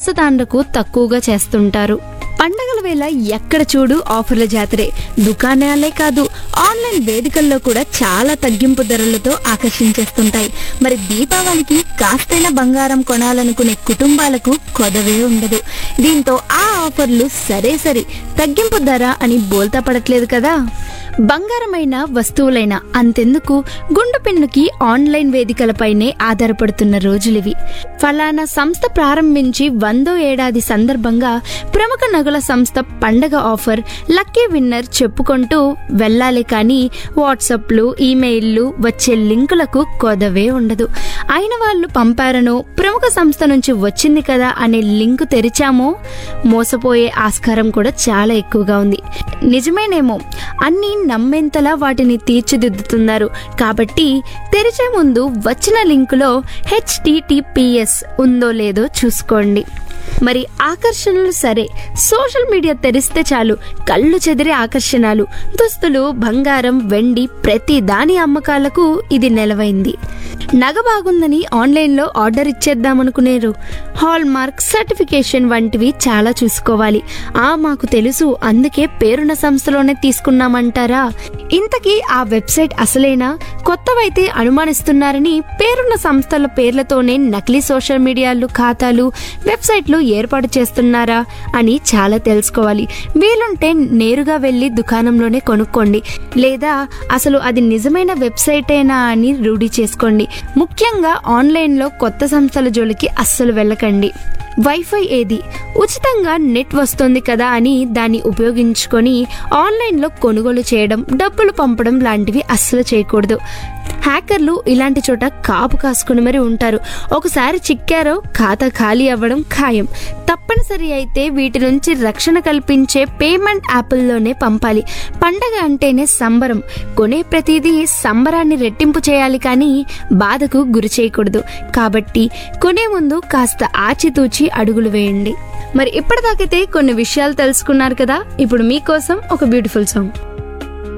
పంచదారకు తక్కువగా చేస్తుంటారు పండగల వేళ ఎక్కడ చూడు ఆఫర్ల జాతరే దుకాణాలే కాదు ఆన్లైన్ వేదికల్లో కూడా చాలా తగ్గింపు ధరలతో ఆకర్షించేస్తుంటాయి మరి దీపావళికి కాస్తైన బంగారం కొనాలనుకునే కుటుంబాలకు కొదవే ఉండదు దీంతో ఆ ఆఫర్లు సరే సరే తగ్గింపు ధర అని బోల్తా పడట్లేదు కదా బంగారమైన వస్తువులైన అంతెందుకు గుండు పిన్నుకి ఆన్లైన్ వేదికలపైనే ఆధారపడుతున్న రోజులివి ఫలానా సంస్థ ప్రారంభించి వందో ఏడాది సందర్భంగా ప్రముఖ నగల సంస్థ పండగ ఆఫర్ లక్కీ విన్నర్ చెప్పుకుంటూ వెళ్ళాలి కానీ వాట్సాప్లు ఈమెయిల్లు వచ్చే లింకులకు కొదవే ఉండదు అయిన వాళ్ళు పంపారనో ప్రముఖ సంస్థ నుంచి వచ్చింది కదా అనే లింకు తెరిచామో మోసపోయే ఆస్కారం కూడా చాలా ఎక్కువగా ఉంది నిజమేనేమో అన్నీ నమ్మేంతలా వాటిని తీర్చిదిద్దుతున్నారు కాబట్టి తెరిచే ముందు వచ్చిన లింకులో హెచ్టిటిపిఎస్ ఉందో లేదో చూసుకోండి మరి ఆకర్షణలు సరే సోషల్ మీడియా తెరిస్తే చాలు కళ్ళు చెదిరే ఆకర్షణలు దుస్తులు బంగారం వెండి ప్రతి దాని అమ్మకాలకు ఇది నెలవైంది నగ బాగుందని ఆన్లైన్లో ఆర్డర్ ఇచ్చేద్దామనుకునేరు హాల్ మార్క్ సర్టిఫికేషన్ వంటివి చాలా చూసుకోవాలి ఆ మాకు తెలుసు అందుకే పేరున్న సంస్థలోనే తీసుకున్నామంటారా ఇంతకీ ఆ వెబ్సైట్ అసలేనా కొత్తవైతే అనుమానిస్తున్నారని పేరున్న సంస్థల పేర్లతోనే నకిలీ సోషల్ మీడియాలు ఖాతాలు వెబ్సైట్లు ఏర్పాటు చేస్తున్నారా అని చాలా తెలుసుకోవాలి వీలుంటే నేరుగా వెళ్ళి దుకాణంలోనే కొనుక్కోండి లేదా అసలు అది నిజమైన వెబ్సైటేనా అని రూఢి చేసుకోండి ముఖ్యంగా ఆన్లైన్లో కొత్త సంస్థల జోలికి అస్సలు వెళ్ళకండి వైఫై ఏది ఉచితంగా నెట్ వస్తుంది కదా అని దాన్ని ఉపయోగించుకొని ఆన్లైన్లో కొనుగోలు చేయడం డబ్బులు పంపడం లాంటివి అస్సలు చేయకూడదు హ్యాకర్లు ఇలాంటి చోట కాపు కాసుకుని మరి ఉంటారు ఒకసారి చిక్కారో ఖాతా ఖాళీ అవ్వడం ఖాయం తప్పనిసరి అయితే వీటి నుంచి రక్షణ కల్పించే పేమెంట్ యాప్ల్లోనే పంపాలి పండగ అంటేనే సంబరం కొనే ప్రతిదీ సంబరాన్ని రెట్టింపు చేయాలి కానీ బాధకు గురి చేయకూడదు కాబట్టి కొనే ముందు కాస్త ఆచితూచి అడుగులు వేయండి మరి ఇప్పటిదాకైతే కొన్ని విషయాలు తెలుసుకున్నారు కదా ఇప్పుడు మీకోసం ఒక బ్యూటిఫుల్ సాంగ్